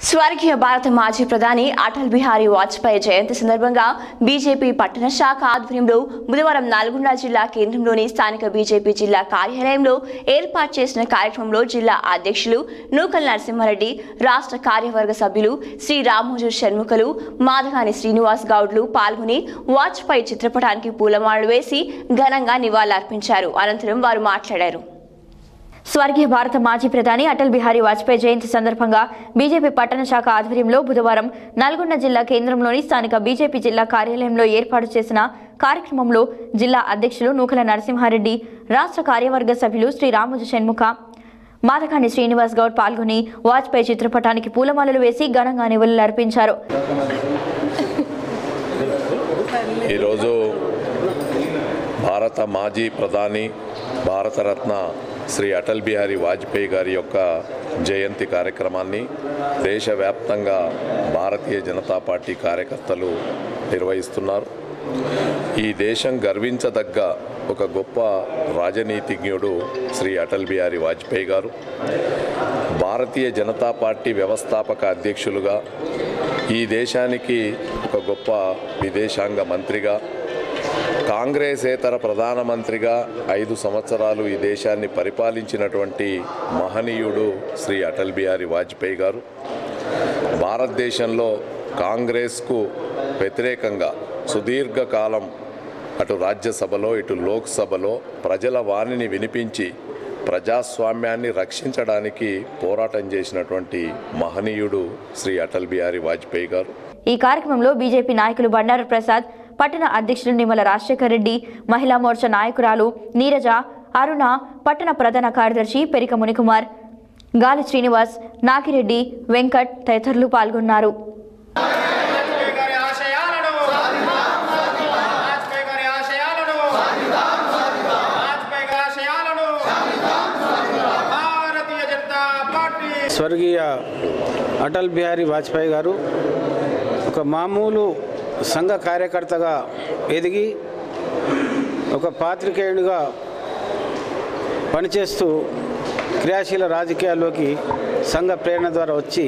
స్వర్గీయ భారత మాజీ ప్రధాని అటల్ బిహారీ వాజ్పేయి జయంతి సందర్భంగా బీజేపీ పట్టణ శాఖ ఆధ్వర్యంలో బుధవారం నల్గొండ జిల్లా కేంద్రంలోని స్థానిక బీజేపీ జిల్లా కార్యాలయంలో ఏర్పాటు చేసిన కార్యక్రమంలో జిల్లా అధ్యక్షులు నూకల్ నరసింహారెడ్డి రాష్ట్ర కార్యవర్గ సభ్యులు శ్రీ రామోజు షణ్ముఖలు మాధగాని శ్రీనివాస్ గౌడ్లు పాల్గొని వాజ్పేయి చిత్రపటానికి పూలమాలలు వేసి ఘనంగా నివాళులర్పించారు అనంతరం వారు మాట్లాడారు స్వర్గీయ భారత మాజీ ప్రధాని అటల్ బిహారీ వాజ్పేయి జయంతి సందర్భంగా బీజేపీ పట్టణ శాఖ ఆధ్వర్యంలో బుధవారం నల్గొండ జిల్లా కేంద్రంలోని స్థానిక బీజేపీ జిల్లా కార్యాలయంలో ఏర్పాటు చేసిన కార్యక్రమంలో జిల్లా అధ్యక్షులు నూకల నరసింహారెడ్డి రాష్ట్ర కార్యవర్గ సభ్యులు శ్రీ రామోజు షణ్ముఖ మాదకాని శ్రీనివాస్ గౌడ్ పాల్గొని వాజ్పేయి చిత్రపటానికి పూలమాలలు వేసి ఘనంగా నివాళులర్పించారు ఈరోజు భారత మాజీ ప్రధాని భారతరత్న శ్రీ అటల్ బిహారీ వాజ్పేయి గారి యొక్క జయంతి కార్యక్రమాన్ని దేశవ్యాప్తంగా భారతీయ జనతా పార్టీ కార్యకర్తలు నిర్వహిస్తున్నారు ఈ దేశం గర్వించదగ్గ ఒక గొప్ప రాజనీతిజ్ఞుడు శ్రీ అటల్ బిహారీ వాజ్పేయి గారు భారతీయ జనతా పార్టీ వ్యవస్థాపక అధ్యక్షులుగా ఈ దేశానికి ఒక గొప్ప విదేశాంగ మంత్రిగా కాంగ్రెసేతర ప్రధానమంత్రిగా ఐదు సంవత్సరాలు ఈ దేశాన్ని పరిపాలించినటువంటి మహనీయుడు శ్రీ అటల్ బిహారీ వాజ్పేయి గారు భారతదేశంలో కాంగ్రెస్కు వ్యతిరేకంగా సుదీర్ఘకాలం అటు రాజ్యసభలో ఇటు లోక్సభలో ప్రజల వాణిని వినిపించి ప్రజాస్వామ్యాన్ని రక్షించడానికి పోరాటం చేసినటువంటి మహనీయుడు శ్రీ అటల్ బిహారీ వాజ్పేయి గారు ఈ కార్యక్రమంలో బీజేపీ నాయకులు బండారు ప్రసాద్ పట్టణ అధ్యక్షులు నిమ్మల రాజశేఖర్ రెడ్డి మహిళా మోర్చా నాయకురాలు నీరజ అరుణ పట్టణ ప్రధాన కార్యదర్శి పెరిక మునికుమార్ గాలి శ్రీనివాస్ నాగిరెడ్డి వెంకట్ తదితరులు పాల్గొన్నారు వాజ్పేయి గారి ఆశయాలను వాజ్పేయి గారి ఆశయాలను వాజ్పేయి గారి ఆశయాలను భారతీయ జనతా పార్టీ స్వర్గీయ అటల్ బిహారీ వాజ్పేయి గారు ఒక మామూలు సంఘ కార్యకర్తగా ఎదిగి ఒక పాత్రికేయుడిగా పనిచేస్తూ క్రియాశీల రాజకీయాల్లోకి సంఘ ప్రేరణ ద్వారా వచ్చి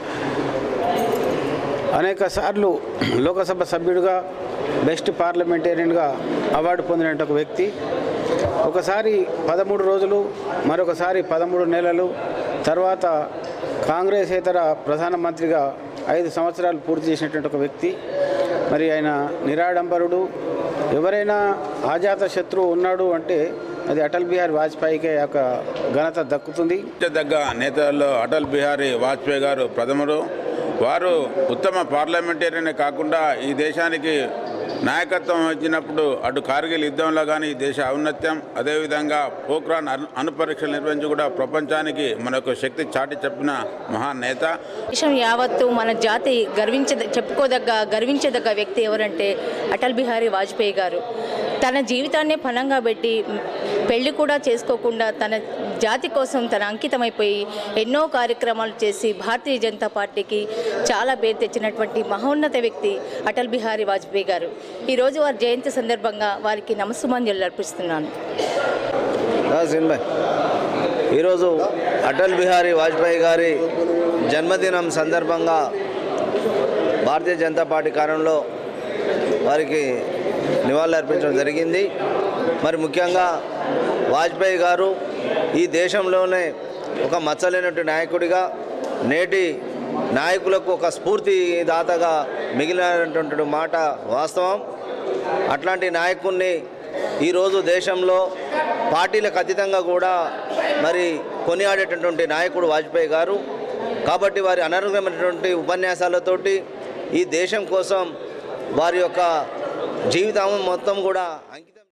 అనేక సార్లు లోకసభ సభ్యుడిగా బెస్ట్ పార్లమెంటేరియన్గా అవార్డు పొందిన ఒక వ్యక్తి ఒకసారి పదమూడు రోజులు మరొకసారి పదమూడు నెలలు తర్వాత కాంగ్రెసేతర ప్రధానమంత్రిగా ఐదు సంవత్సరాలు పూర్తి చేసినటువంటి ఒక వ్యక్తి మరి ఆయన నిరాడంబరుడు ఎవరైనా ఆజాత శత్రువు ఉన్నాడు అంటే అది అటల్ బిహారీ వాజ్పేయికే యొక్క ఘనత దక్కుతుంది దగ్గ నేతల్లో అటల్ బిహారీ వాజ్పేయి గారు ప్రథముడు వారు ఉత్తమ పార్లమెంటేరియనే కాకుండా ఈ దేశానికి నాయకత్వం వచ్చినప్పుడు అటు కార్గిల్ యుద్ధంలో కానీ ఈ దేశ ఔన్నత్యం అదేవిధంగా పోఖ్రాన్ అణు అణుపరీక్షలు నిర్వహించి కూడా ప్రపంచానికి మనకు శక్తి చాటి చెప్పిన మహాన్ నేత దేశం యావత్తు మన జాతి గర్వించ చెప్పుకోదగ్గ గర్వించదగ్గ వ్యక్తి ఎవరంటే అటల్ బిహారీ వాజ్పేయి గారు తన జీవితాన్నే పణంగా పెట్టి పెళ్లి కూడా చేసుకోకుండా తన జాతి కోసం తన అంకితమైపోయి ఎన్నో కార్యక్రమాలు చేసి భారతీయ జనతా పార్టీకి చాలా పేరు తెచ్చినటువంటి మహోన్నత వ్యక్తి అటల్ బిహారీ వాజ్పేయి గారు ఈరోజు వారి జయంతి సందర్భంగా వారికి నమస్సుమాంజలు అర్పిస్తున్నాను సిన్భాయ్ ఈరోజు అటల్ బిహారీ వాజ్పేయి గారి జన్మదినం సందర్భంగా భారతీయ జనతా పార్టీ కార్యంలో వారికి నివాళులు అర్పించడం జరిగింది మరి ముఖ్యంగా వాజ్పేయి గారు ఈ దేశంలోనే ఒక మచ్చలేనటువంటి నాయకుడిగా నేటి నాయకులకు ఒక స్ఫూర్తి దాతగా మిగిలినటువంటి మాట వాస్తవం అట్లాంటి నాయకుడిని ఈరోజు దేశంలో పార్టీలకు అతీతంగా కూడా మరి కొనియాడేటటువంటి నాయకుడు వాజ్పేయి గారు కాబట్టి వారి అనర్గమైనటువంటి ఉపన్యాసాలతోటి ఈ దేశం కోసం వారి యొక్క జీవితం మొత్తం కూడా అంకి